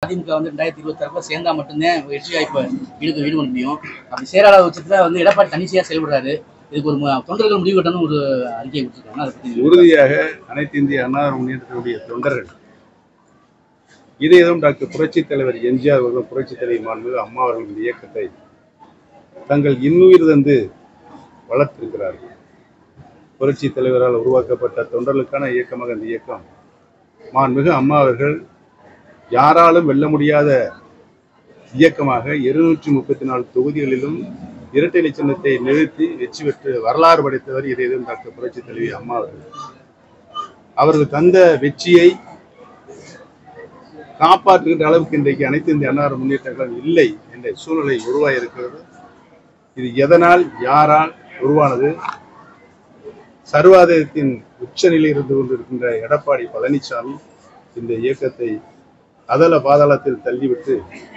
அதிமுக வந்து ரெண்டாயிரத்தி இருபத்தாறுல சேர்ந்தா மட்டும்தான் வெற்றி வாய்ப்பை ஈடு ஈடு பண்ண முடியும் அப்படி சேராத பட்சத்துல வந்து எடப்பாடி தனிச்சையா செயல்படுறாரு இதுக்கு ஒரு மு- தொண்டர்கள் முடிவு கட்டணும் ஒரு அறிக்கை கொடுத்துருக்காங்க அதை பத்தி உறுதியாக அனைத்து இந்திய அண்ணா முன்னேற்றத்தினுடைய தொண்டர்கள் இதேதும் டாக்டர் புரட்சித் தலைவர் எம்ஜிஆர் அவர்களும் புரட்சித் தலைவர் மாண்பு அம்மா அவர்களின் இந்த இயக்கத்தை தங்கள் இன்னுயிர் தந்து வளர்த்திருக்கிறார்கள் புரட்சித் தலைவரால் உருவாக்கப்பட்ட தொண்டர்களுக்கான இயக்கமாக இந்த இயக்கம் மாண்புமிகு அம்மா அவர்கள் யாராலும் வெல்ல முடியாத இயக்கமாக இருநூற்றி முப்பத்தி நாலு தொகுதிகளிலும் இரட்டை இலை சின்னத்தை நிறுத்தி வெற்றி பெற்று வரலாறு படைத்தவர் இதேதும் டாக்டர் புரட்சி தலைவி அம்மா அவர்கள் அவர்கள் தந்த வெற்றியை காப்பாற்றுகின்ற அளவுக்கு இன்றைக்கு அனைத்து இந்திய அன்னார முன்னேற்றங்களும் இல்லை என்ற சூழ்நிலை உருவாகியிருக்கிறது இது எதனால் யாரால் உருவானது சர்வாதயத்தின் உச்சநிலையில் இருந்து கொண்டிருக்கின்ற எடப்பாடி பழனிசாமி இந்த இயக்கத்தை அதல பாதாளத்தில் தள்ளிவிட்டு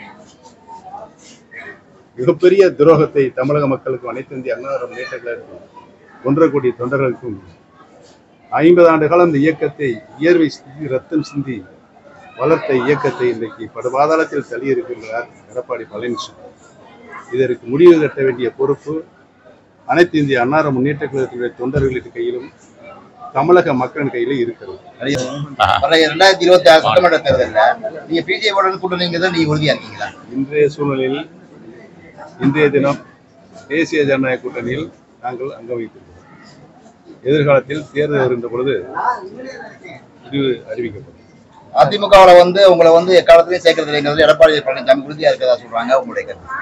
மிகப்பெரிய துரோகத்தை தமிழக மக்களுக்கும் அனைத்து இந்திய அண்ணா முன்னேற்ற கழகத்திற்கும் ஒன்றரை கோடி தொண்டர்களுக்கும் ஐம்பது ஆண்டு காலம் இந்த இயக்கத்தை இயற்கை சிந்தி ரத்தம் சிந்தி வளர்த்த இயக்கத்தை இன்றைக்கு படுபாதாளத்தில் தள்ளியிருக்கின்றார் எடப்பாடி பழனிசாமி இதற்கு முடிவு கட்ட வேண்டிய பொறுப்பு அனைத்து இந்திய அன்னார முன்னேற்ற கழகத்தினுடைய தொண்டர்களின் கையிலும் தமிழக மக்களின் கையிலும் இருக்கிறது வர ரெண்டாயிரத்தி இருபத்தி ஆறு சட்டமன்ற தேர்தல்ல நீங்க பிஜேபியோட கூட்டணிங்கிறத நீங்க உறுதியா இருக்கீங்களா இன்றைய சூழ்நிலையில் இன்றைய தினம் தேசிய ஜனநாயக கூட்டணியில் நாங்கள் அங்கம் வகித்திருக்கிறோம் எதிர்காலத்தில் தேர்தல் வருகின்ற பொழுது இது அறிவிக்கப்படும் அதிமுகவுல வந்து உங்களை வந்து எக்காலத்திலையும் சேர்க்கறது இல்லைங்கிறது எடப்பாடி பழனிசாமி உறுதியா இருக்கிறதா சொல்றாங்க உங்களுடைய கருத்து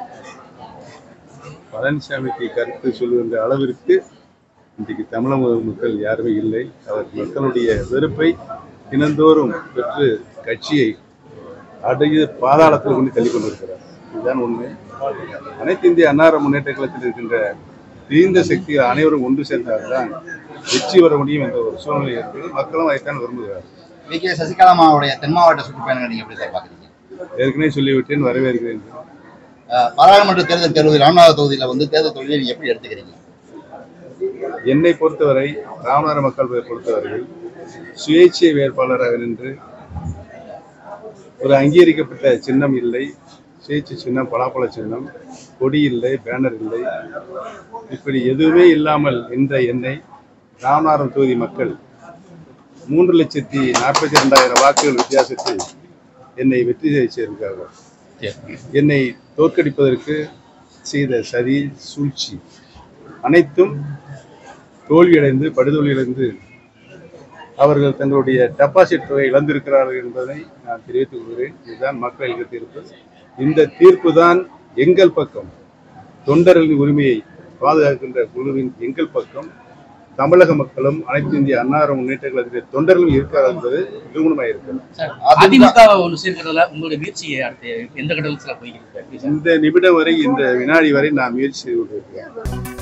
பழனிசாமிக்கு கருத்து சொல்லுகின்ற அளவிற்கு இன்றைக்கு தமிழக மக்கள் யாருமே இல்லை அவர் மக்களுடைய வெறுப்பை தினந்தோறும் பெற்று கட்சியை அடைய பாதாளத்தில் கொண்டு தள்ளி கொண்டிருக்கிறார் இதுதான் உண்மை அனைத்து இந்திய அன்னார முன்னேற்ற கழகத்தில் இருக்கின்ற தீர்ந்த சக்திகள் அனைவரும் ஒன்று சேர்ந்தால்தான் வெற்றி பெற முடியும் என்ற ஒரு சூழ்நிலை இருக்குது மக்களும் அதைத்தான் விரும்புகிறார் வி கே சசிகலா அம்மாவுடைய தென் மாவட்ட சுற்றுப்பயணங்களை நீங்க எப்படி சார் பாக்குறீங்க ஏற்கனவே சொல்லிவிட்டேன் வரவேற்கிறேன் அஹ், பாராளுமன்ற தேர்தல் தொகுதி ராமநாத தொகுதியில வந்து தேர்தல் தொகுதியை நீங்க எப்படி எடுத்துக்கிறீங்க என்னை பொறுத்தவரை ராமநாத மக்கள் பொறுத்தவரையில் சுயேட்சை வேட்பாளராக நின்று ஒரு அங்கீகரிக்கப்பட்ட சின்னம் இல்லை சுயேட்சை சின்னம் பலாப்பழ சின்னம் கொடி இல்லை பேனர் இல்லை இப்படி எதுவுமே இல்லாமல் நின்ற என்னை ராமநாதபுரம் தொகுதி மக்கள் மூன்று லட்சத்தி நாற்பத்தி ரெண்டாயிரம் வாக்குகள் வித்தியாசத்தில் என்னை வெற்றி செய்திருக்கிறார்கள் என்னை தோற்கடிப்பதற்கு செய்த சதி சூழ்ச்சி அனைத்தும் தோல்வியடைந்து படுதோல்வியடைந்து அவர்கள் தங்களுடைய டெபாசிட் தொகை இழந்திருக்கிறார்கள் என்பதை நான் தெரிவித்துக் கொள்கிறேன் இதுதான் மக்களுக்கு தீர்ப்பு இந்த தீர்ப்பு தான் எங்கள் பக்கம் தொண்டர்களின் உரிமையை பாதுகாக்கின்ற குழுவின் எங்கள் பக்கம் தமிழக மக்களும் அனைத்து இந்திய அன்னார முன்னேற்ற கழகத்திலே தொண்டர்களும் இருக்கிறார் என்பது நிரூபணமாக இருக்கிறது அதிமுக ஒன்று சேர்க்கிறதுல உங்களுடைய முயற்சியை அடுத்து எந்த கட்டத்தில் போய்கிறது இந்த நிமிடம் வரை இந்த வினாடி வரை நான் முயற்சி செய்து கொண்டிருக்கிறேன்